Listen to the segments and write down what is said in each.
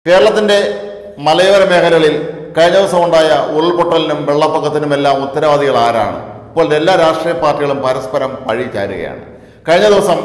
കേരളത്തിന്റെ മലയോര മേഖലകളിൽ കഴിഞ്ഞ ദിവസം ഉണ്ടായ ഉരുൾപൊട്ടലിനും വെള്ളപ്പൊക്കത്തിനും എല്ലാം ഉത്തരവാദികൾ ആരാണ് ഇപ്പോൾ എല്ലാ രാഷ്ട്രീയ പാർട്ടികളും പരസ്പരം പഴി ചാരുകയാണ് കഴിഞ്ഞ ദിവസം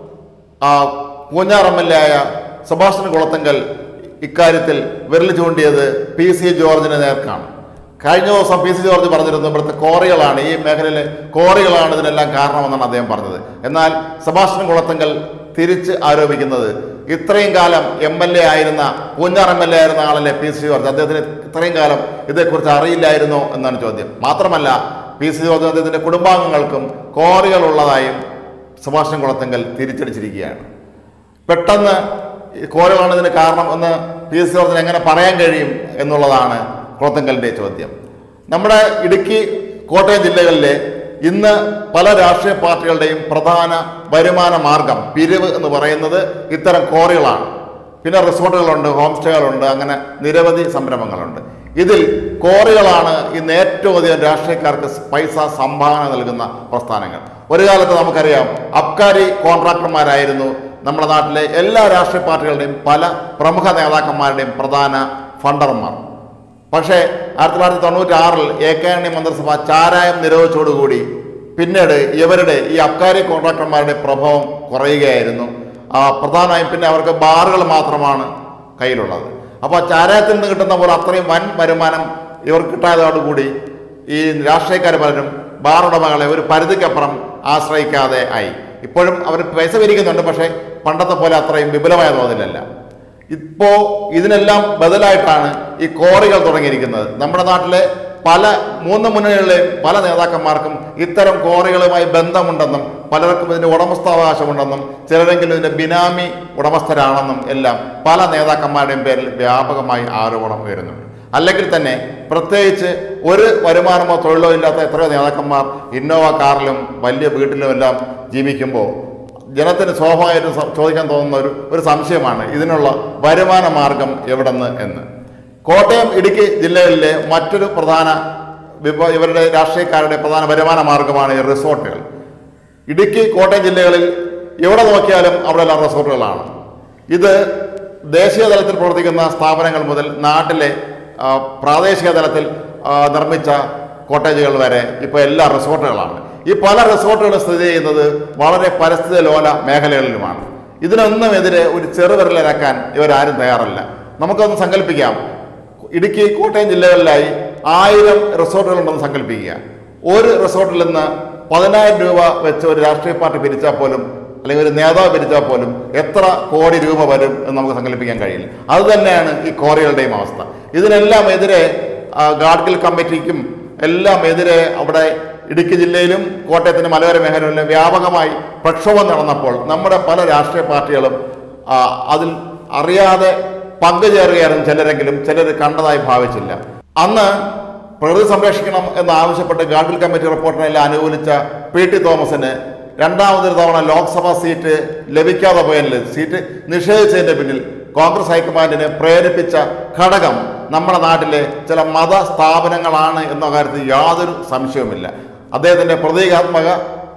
ആ പൂഞ്ഞാർ എം എൽ എ ആയ സുഭാഷൻ കുളത്തങ്കൽ ഇക്കാര്യത്തിൽ വിരൽ ചൂണ്ടിയത് പി സി ജോർജിന് നേർക്കാണ് കഴിഞ്ഞ ദിവസം പി സി ജോർജ് പറഞ്ഞിരുന്നു ഇവിടുത്തെ കോറികളാണ് ഈ മേഖലയിലെ കോറികളാണ് ഇതിനെല്ലാം കാരണമെന്നാണ് അദ്ദേഹം പറഞ്ഞത് എന്നാൽ സെബാസ്റ്റ്യൻ കുളത്തങ്കൽ തിരിച്ച് ആരോപിക്കുന്നത് ഇത്രയും കാലം എം എൽ എ ആയിരുന്ന പൂഞ്ഞാർ എം എൽ എ ആയിരുന്ന ആളല്ലേ പി സി ജോർജ് അദ്ദേഹത്തിന് ഇത്രയും കാലം ഇതേക്കുറിച്ച് അറിയില്ലായിരുന്നോ എന്നാണ് ചോദ്യം മാത്രമല്ല പി സി ജോർജ് അദ്ദേഹത്തിന്റെ കുടുംബാംഗങ്ങൾക്കും കോറികൾ ഉള്ളതായും സുഭാഷൻ കുളത്തങ്കൽ തിരിച്ചടിച്ചിരിക്കുകയാണ് പെട്ടെന്ന് ഈ കോരമാണ് ഇതിന് കാരണം എന്ന് പി എസ് ജോർജിന് എങ്ങനെ പറയാൻ കഴിയും എന്നുള്ളതാണ് കുളത്തങ്കലിന്റെ ചോദ്യം നമ്മുടെ ഇടുക്കി കോട്ടയം ജില്ലകളിലെ ഇന്ന് പല രാഷ്ട്രീയ പാർട്ടികളുടെയും പ്രധാന വരുമാന മാർഗം പിരിവ് എന്ന് പറയുന്നത് ഇത്തരം കോറികളാണ് പിന്നെ റിസോർട്ടുകളുണ്ട് ഹോം സ്റ്റേകളുണ്ട് അങ്ങനെ നിരവധി സംരംഭങ്ങളുണ്ട് ഇതിൽ കോറികളാണ് ഇന്ന് ഏറ്റവും അധികം രാഷ്ട്രീയക്കാർക്ക് പൈസ സംഭാവന നൽകുന്ന പ്രസ്ഥാനങ്ങൾ ഒരു കാലത്ത് നമുക്കറിയാം അബ്കാരി കോൺട്രാക്ടർമാരായിരുന്നു നമ്മുടെ നാട്ടിലെ എല്ലാ രാഷ്ട്രീയ പാർട്ടികളുടെയും പല പ്രമുഖ നേതാക്കന്മാരുടെയും പ്രധാന ഫണ്ടർമാർ പക്ഷേ ആയിരത്തി തൊള്ളായിരത്തി തൊണ്ണൂറ്റി ആറിൽ എ കെ എണ്ണി മന്ത്രിസഭ ചാരായം നിരോധിച്ചോടുകൂടി പിന്നീട് ഇവരുടെ ഈ അബ്കാരി കോൺട്രാക്ടർമാരുടെ പ്രഭാവം കുറയുകയായിരുന്നു ആ, പ്രധാനമായും പിന്നെ അവർക്ക് ബാറുകൾ മാത്രമാണ് കയ്യിലുള്ളത് അപ്പോൾ ചാരായത്തിൽ നിന്ന് കിട്ടുന്ന പോലെ അത്രയും വൻ വരുമാനം ഇവർക്ക് കിട്ടാതോടുകൂടി ഈ രാഷ്ട്രീയക്കാർ പലരും ബാർ ഉടമകളെ ഒരു പരിധിക്കപ്പുറം ആശ്രയിക്കാതെ ആയി ഇപ്പോഴും അവർ പൈസ പിരിക്കുന്നുണ്ട് പക്ഷേ പണ്ടത്തെ പോലെ അത്രയും വിപുലമായ തോതിലല്ല ഇപ്പോ ഇതിനെല്ലാം ബദലായിട്ടാണ് ഈ കോറികൾ തുടങ്ങിയിരിക്കുന്നത് നമ്മുടെ നാട്ടിലെ പല മൂന്ന് മുന്നണികളിലെയും പല നേതാക്കന്മാർക്കും ഇത്തരം കോറികളുമായി ബന്ധമുണ്ടെന്നും പലർക്കും ഇതിന്റെ ഉടമസ്ഥാവകാശമുണ്ടെന്നും ചിലരെങ്കിലും ഇതിന്റെ ബിനാമി ഉടമസ്ഥരാണെന്നും എല്ലാം പല നേതാക്കന്മാരുടെയും പേരിൽ വ്യാപകമായി ആരോപണം ഉയരുന്നുണ്ട് അല്ലെങ്കിൽ തന്നെ പ്രത്യേകിച്ച് ഒരു വരുമാനമോ തൊഴിലോ ഇല്ലാത്ത എത്രയോ നേതാക്കന്മാർ ഇന്നോവ കാറിലും വലിയ വീട്ടിലും എല്ലാം ജീവിക്കുമ്പോൾ ജനത്തിന് സ്വാഭാവികമായിട്ടും സ- ചോദിക്കാൻ തോന്നുന്ന ഒരു ഒരു സംശയമാണ് ഇതിനുള്ള വരുമാന മാർഗം എവിടെന്ന് എന്ന് കോട്ടയം ഇടുക്കി ജില്ലകളിലെ മറ്റൊരു പ്രധാന വിഭ ഇവരുടെ രാഷ്ട്രീയക്കാരുടെ പ്രധാന വരുമാന മാർഗമാണ് ഈ റിസോർട്ടുകൾ ഇടുക്കി കോട്ടയം ജില്ലകളിൽ എവിടെ നോക്കിയാലും അവിടെ എല്ലാം റിസോർട്ടുകളാണ് ഇത് ദേശീയ തലത്തിൽ പ്രവർത്തിക്കുന്ന സ്ഥാപനങ്ങൾ മുതൽ നാട്ടിലെ ആ, പ്രാദേശിക തലത്തിൽ ആ, നിർമ്മിച്ച കോട്ടേജുകൾ വരെ ഇപ്പോൾ എല്ലാ റിസോർട്ടുകളാണ് ഈ പല റിസോർട്ടുകളും സ്ഥിതി ചെയ്യുന്നത് വളരെ പരിസ്ഥിതി ലോല മേഖലകളിലുമാണ് ഇതിനൊന്നും എതിരെ ഒരു ചെറുവിരലിറക്കാൻ ഇവരാരും തയ്യാറല്ല നമുക്കൊന്ന് സങ്കല്പിക്കാം ഇടുക്കി കോട്ടയം ജില്ലകളിലായി ആയിരം റിസോർട്ടുകളുണ്ടെന്ന് സങ്കല്പിക്കുക ഒരു റിസോർട്ടിൽ നിന്ന് പതിനായിരം രൂപ വെച്ച് ഒരു രാഷ്ട്രീയ പാർട്ടി പിരിച്ചാൽ പോലും അല്ലെങ്കിൽ ഒരു നേതാവ് പിരിച്ചാൽ പോലും എത്ര കോടി രൂപ വരും എന്ന് നമുക്ക് സങ്കല്പിക്കാൻ കഴിയില്ല അത് തന്നെയാണ് ഈ കോറികളുടെയും അവസ്ഥ ഇതിനെല്ലാം എതിരെ ആ, ഗാഡ്ഗിൽ കമ്മിറ്റിക്കും എല്ലാം എതിരെ അവിടെ ഇടുക്കി ജില്ലയിലും കോട്ടയത്തിന്റെ മലയോര മേഖലയിലും വ്യാപകമായി പ്രക്ഷോഭം നടന്നപ്പോൾ നമ്മുടെ പല രാഷ്ട്രീയ പാർട്ടികളും ആ, അതിൽ അറിയാതെ പങ്കുചേറുകയായിരുന്നു ചിലരെങ്കിലും ചിലർ കണ്ടതായി ഭാവിച്ചില്ല അന്ന് പ്രകൃതി സംരക്ഷിക്കണം എന്ന് ആവശ്യപ്പെട്ട് ഗാഡ്ഗിൽ കമ്മിറ്റി റിപ്പോർട്ടിനെല്ലാം അനുകൂലിച്ച പി ടി തോമസിന് രണ്ടാമതൊരു തവണ ലോക്സഭാ സീറ്റ് ലഭിക്കാതെ പോയതിൽ സീറ്റ് നിഷേധിച്ചതിന്റെ പിന്നിൽ കോൺഗ്രസ് ഹൈക്കമാൻഡിനെ പ്രേരിപ്പിച്ച ഘടകം നമ്മുടെ നാട്ടിലെ ചില മത സ്ഥാപനങ്ങളാണ് എന്ന കാര്യത്തിൽ യാതൊരു സംശയവുമില്ല അദ്ദേഹത്തിന്റെ പ്രതീകാത്മക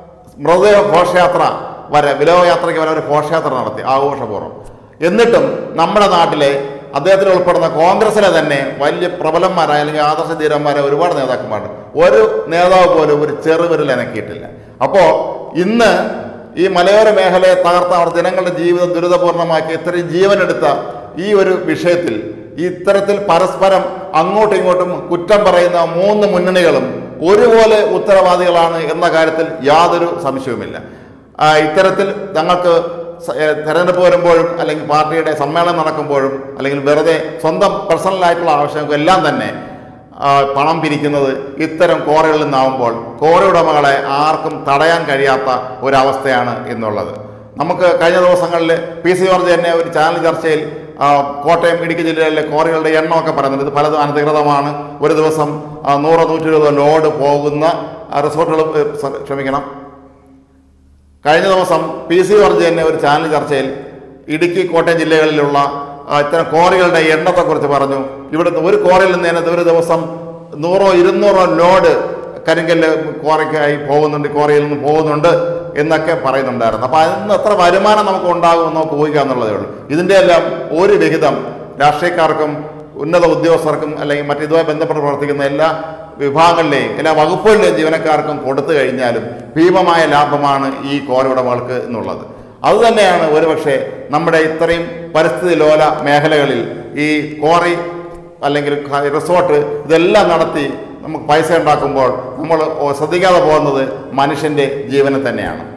മൃതദേഹ ഘോഷയാത്ര വരെ വിലോകയാത്രയ്ക്ക് വരെ ഒരു ഘോഷയാത്ര നടത്തി ആഘോഷപൂർവ്വം എന്നിട്ടും നമ്മുടെ നാട്ടിലെ അദ്ദേഹത്തിന് ഉൾപ്പെടുന്ന കോൺഗ്രസിലെ തന്നെ വലിയ പ്രബലന്മാരായ അല്ലെങ്കിൽ ആദർശ ധീരന്മാരായ ഒരുപാട് നേതാക്കന്മാരുണ്ട് ഒരു നേതാവ് പോലും ഒരു ചെറുവിരൽ അനക്കിയിട്ടില്ല അപ്പോൾ ഇന്ന് ഈ മലയോര മേഖലയെ തകർത്ത അവർ ജനങ്ങളുടെ ജീവിതം ദുരിതപൂർണമാക്കി ഇത്രയും ജീവനെടുത്ത ഈ ഒരു വിഷയത്തിൽ ഈ ഇത്തരത്തിൽ പരസ്പരം അങ്ങോട്ടും ഇങ്ങോട്ടും കുറ്റം പറയുന്ന മൂന്ന് മുന്നണികളും ഒരുപോലെ ഉത്തരവാദികളാണ് എന്ന കാര്യത്തിൽ യാതൊരു സംശയവുമില്ല ആ, ഇത്തരത്തിൽ ഞങ്ങൾക്ക് സ- ഏ, തെരഞ്ഞെടുപ്പ് വരുമ്പോഴും അല്ലെങ്കിൽ പാർട്ടിയുടെ സമ്മേളനം നടക്കുമ്പോഴും അല്ലെങ്കിൽ വെറുതെ സ്വന്തം പേഴ്സണലായിട്ടുള്ള ആവശ്യങ്ങൾക്കും എല്ലാം തന്നെ ആ, പണം പിരിക്കുന്നത് ഇത്തരം കോറകളിൽ നിന്നാവുമ്പോൾ കോറ ഉടമകളെ ആർക്കും തടയാൻ കഴിയാത്ത ഒരവസ്ഥയാണ് ഇന്നുള്ളത് നമുക്ക് കഴിഞ്ഞ ദിവസങ്ങളിൽ പി സി ജോർജ് തന്നെ ഒരു ചാനൽ ചർച്ചയിൽ ആ, കോട്ടയം ഇടുക്കി ജില്ലയിലെ കോറികളുടെ എണ്ണമൊക്കെ പറയുന്നുണ്ട് ഇത് പലതും അനധികൃതമാണ് ഒരു ദിവസം ആ, നൂറോ നൂറ്റി ഇരുപതോ ലോഡ് പോകുന്ന ആ, റിസോർട്ടുകൾ ഏ, സ- ക്ഷമിക്കണം കഴിഞ്ഞ ദിവസം പി സി ജോർജ് തന്നെ ഒരു ചാനൽ ചർച്ചയിൽ ഇടുക്കി കോട്ടയം ജില്ലകളിലുള്ള ആ, ഇത്തരം കോറികളുടെ എണ്ണത്തെക്കുറിച്ച് പറഞ്ഞു ഇവിടുത്തെ ഒരു കോറിയിൽ നിന്ന് തന്നെ ഒരു ദിവസം നൂറോ ഇരുന്നൂറോ ലോഡ് കരിങ്കല്ല് കോറയ്ക്കായി പോകുന്നുണ്ട് കോറിയിൽ നിന്ന് പോകുന്നുണ്ട് എന്നൊക്കെ പറയുന്നുണ്ടായിരുന്നു അപ്പോൾ അതിൽ നിന്ന് എത്ര വരുമാനം നമുക്ക് ഉണ്ടാകുമെന്ന് നമുക്ക് ഊഹിക്കാന്നുള്ളതേ ഉള്ളൂ ഇതിൻ്റെ എല്ലാം ഒരു വിഹിതം രാഷ്ട്രീയക്കാർക്കും ഉന്നത ഉദ്യോഗസ്ഥർക്കും അല്ലെങ്കിൽ മറ്റിതുമായി ബന്ധപ്പെട്ട് പ്രവർത്തിക്കുന്ന എല്ലാ വിഭാഗങ്ങളിലെയും എല്ലാ വകുപ്പുകളിലെയും ജീവനക്കാർക്കും കൊടുത്തു കഴിഞ്ഞാലും ഭീമമായ ലാഭമാണ് ഈ കോരയുടമകൾക്ക് എന്നുള്ളത് അതുതന്നെയാണ് ഒരുപക്ഷെ നമ്മുടെ ഇത്രയും പരിസ്ഥിതി ലോല മേഖലകളിൽ ഈ കോറി അല്ലെങ്കിൽ ക- റിസോർട്ട് ഇതെല്ലാം നടത്തി നമുക്ക് പൈസ ഉണ്ടാക്കുമ്പോൾ നമ്മൾ ശ്രദ്ധിക്കാതെ പോകുന്നത് മനുഷ്യൻ്റെ ജീവനെ തന്നെയാണ്